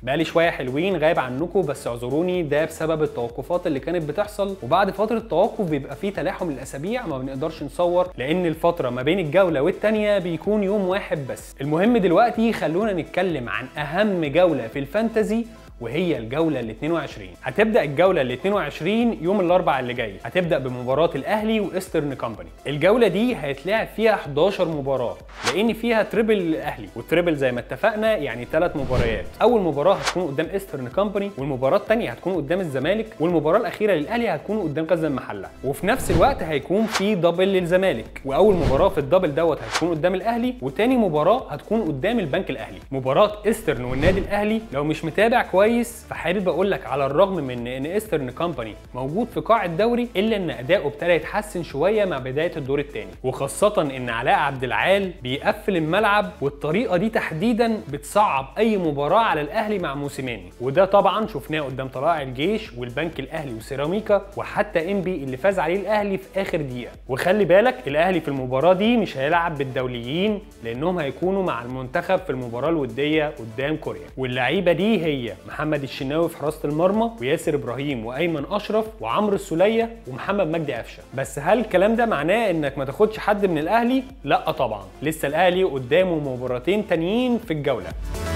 بقالي شويه حلوين غايب عنكم بس اعذروني ده بسبب التوقفات اللي كانت بتحصل وبعد فتره توقف بيبقى فيه تلاحم الاسابيع ما بنقدرش نصور لان الفتره ما بين الجوله والتانيه بيكون يوم واحد بس المهم دلوقتي خلونا نتكلم عن اهم جوله في الفانتزي وهي الجوله ال 22 هتبدا الجوله ال 22 يوم الاربعاء اللي جاي هتبدا بمباراه الاهلي وايسترن كومباني الجوله دي هيتلعب فيها 11 مباراه لان فيها تريبل الاهلي والتريبل زي ما اتفقنا يعني ثلاث مباريات اول مباراه هتكون قدام ايسترن كومباني والمباراه الثانيه هتكون قدام الزمالك والمباراه الاخيره للاهلي هتكون قدام غزل المحله وفي نفس الوقت هيكون في دبل للزمالك واول مباراه في الدبل دوت هتكون قدام الاهلي وتاني مباراه هتكون قدام البنك الاهلي مباراه ايسترن والنادي الاهلي لو مش متابع كويس كويس فحابب اقول لك على الرغم من ان ايسترن كومباني موجود في قاع الدوري الا ان اداؤه ابتدى يتحسن شويه مع بدايه الدور الثاني وخاصه ان علاء عبد العال بيقفل الملعب والطريقه دي تحديدا بتصعب اي مباراه على الاهلي مع موسيماني وده طبعا شفناه قدام طلائع الجيش والبنك الاهلي وسيراميكا وحتى انبي اللي فاز عليه الاهلي في اخر دقيقه وخلي بالك الاهلي في المباراه دي مش هيلعب بالدوليين لانهم هيكونوا مع المنتخب في المباراه الوديه قدام كوريا واللعيبه دي هي محمد الشناوي في حراسه المرمى وياسر ابراهيم وايمن اشرف وعمرو السوليه ومحمد مجدي قفشه بس هل الكلام ده معناه انك ما تاخدش حد من الاهلي لا طبعا لسه الاهلي قدامه مباراتين تانيين في الجوله